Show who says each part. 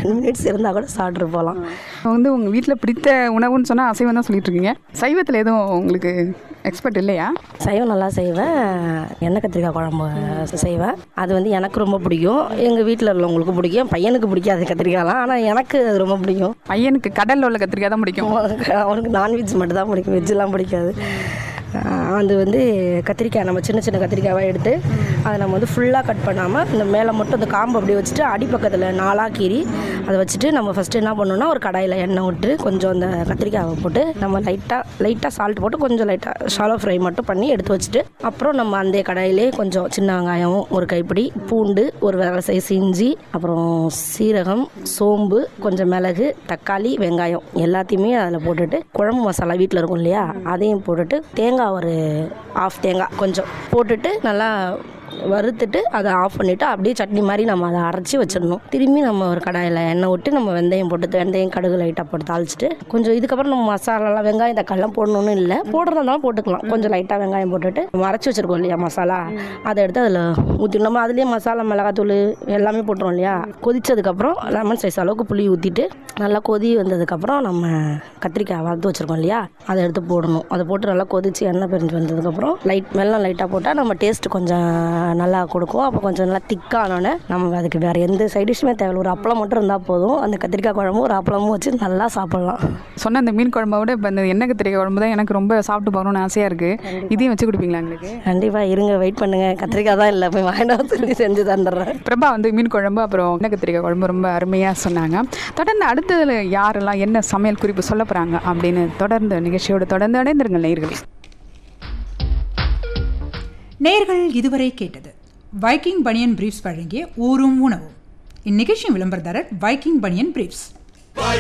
Speaker 1: ten minutes இருந்தால் கூட சாப்பிட்ரு போகலாம்
Speaker 2: வந்து உங்கள் வீட்டில் பிடித்த உணவுன்னு சொன்னால் அசைவம் தான் சொல்லிட்டு இருக்கீங்க சைவத்தில் எதுவும் உங்களுக்கு எக்ஸ்பர்ட் இல்லையா
Speaker 1: சைவம் நல்லா செய்வேன் எண்ணெய் கத்திரிக்காய் குழம்பு செய்வேன் அது வந்து எனக்கு ரொம்ப பிடிக்கும் எங்கள் வீட்டில் உள்ளவங்களுக்கு பிடிக்கும் பையனுக்கு பிடிக்காது கத்திரிக்காய்லாம் ஆனால் எனக்கு அது ரொம்ப பிடிக்கும்
Speaker 2: பையனுக்கு கடலில் உள்ள கத்திரிக்காய் தான் பிடிக்கும்
Speaker 1: அவனுக்கு அவனுக்கு நான்வெஜ் மட்டும் தான் பிடிக்கும் வெஜ்ஜெலாம் பிடிக்காது ஆஹ் அது வந்து கத்திரிக்காய் நம்ம சின்ன சின்ன கத்திரிக்காவாக எடுத்து அதை நம்ம வந்து ஃபுல்லாக கட் பண்ணாமல் இந்த மேலே மட்டும் அந்த காம்பு அப்படியே வச்சுட்டு அடிப்பக்கத்தில் நாலாக கீறி அதை வச்சுட்டு நம்ம ஃபஸ்ட்டு என்ன பண்ணணும்னா ஒரு கடாயில் எண்ணெய் விட்டு கொஞ்சம் அந்த கத்திரிக்காவை போட்டு நம்ம லைட்டாக லைட்டாக சால்ட் போட்டு கொஞ்சம் லைட்டாக ஷாலோ ஃப்ரை மட்டும் பண்ணி எடுத்து வச்சுட்டு அப்புறம் நம்ம அந்த கடாயிலே கொஞ்சம் சின்ன வெங்காயம் ஒரு கைப்பிடி பூண்டு ஒரு வேலை சைஸ் இஞ்சி அப்புறம் சீரகம் சோம்பு கொஞ்சம் மிளகு தக்காளி வெங்காயம் எல்லாத்தையுமே அதில் போட்டுட்டு குழம்பு மசாலா வீட்டில் இருக்கும் இல்லையா அதையும் போட்டுட்டு தேங்காய் ஒரு ஆஃப் தேங்காய் கொஞ்சம் போட்டுட்டு நல்லா வறுத்துட்டு அதை ஆஃப் பண்ணிவிட்டு அப்படியே சட்னி மாதிரி நம்ம அதை அரைச்சி வச்சிடணும் திரும்பி நம்ம ஒரு கடாயில் எண்ணெய் விட்டு நம்ம வெந்தயம் போட்டு வெந்தயம் கடுகு லைட்டாக போட்டு தாளிச்சிட்டு கொஞ்சம் இதுக்கப்புறம் நம்ம மசாலாலாம் வெங்காயம் தக்காளிலாம் போடணும்னு இல்லை போடுறதாலும் போட்டுக்கலாம் கொஞ்சம் லைட்டாக வெங்காயம் போட்டுட்டு நம்ம அரைச்சி வச்சிருக்கோம் இல்லையா மசாலா அதை எடுத்து அதில் ஊற்றி நம்ம அதுலேயே மசாலா மிளகாத்தூள் எல்லாமே போட்டுரும் இல்லையா கொதிச்சதுக்கப்புறம் லெமன் சைஸ் அளவுக்கு புளி ஊற்றிட்டு நல்லா கொதி வந்ததுக்கப்புறம் நம்ம கத்திரிக்காய் வறுத்து வச்சுருக்கோம் இல்லையா அதை எடுத்து போடணும் அதை போட்டு நல்லா கொதிச்சு எண்ணெய் பிரிஞ்சு வந்ததுக்கப்புறம் லைட் வெள்ளம் லைட்டாக போட்டால் நம்ம டேஸ்ட் கொஞ்சம் நல்லா கொடுக்கும் அப்போ கொஞ்சம் நல்லா திக்கானோடனே நம்ம அதுக்கு வேறு எந்த சைடிஷுமே தேவையில்ல ஒரு அப்பளம் மட்டும் இருந்தால் போதும் அந்த கத்திரிக்காய் குழம்பும் ஒரு அப்பளமும் வச்சு நல்லா சாப்பிட்லாம்
Speaker 2: சொன்ன அந்த மீன் குழம்பை விட இப்போ இந்த எண்ணெய் கத்திரிக்காய் குழம்பு தான் எனக்கு ரொம்ப சாப்பிட்டு பார்க்கணும்னு ஆசையாக இருக்குது இதையும் வச்சு கொடுப்பீங்களா எங்களுக்கு
Speaker 1: கண்டிப்பாக இருங்க வெயிட் பண்ணுங்கள் கத்திரிக்காய் தான் இல்லை போய் வாங்கிட்டு வந்து சொல்லி செஞ்சு தந்துடுறேன்
Speaker 2: பிரபா வந்து மீன் குழம்பு அப்புறம் எண்ணெய் கத்திரிக்காய் குழம்பு ரொம்ப அருமையாக சொன்னாங்க தொடர்ந்து அடுத்ததுல யாரெல்லாம் என்ன சமையல் குறிப்பு சொல்ல போகிறாங்க அப்படின்னு தொடர்ந்து நிகழ்ச்சியோட தொடர்ந்து அடைந்திருங்கள் நேயர்களே
Speaker 3: நேர்கள் இதுவரை கேட்டது வைக்கிங் பனியன் பிரீஃப்ஸ் வழங்கிய ஊரும் உணவும் இந்நிகழ்ச்சியின் விளம்பரதாரர் வைக்கிங் பனியன் பிரீஃப்ஸ்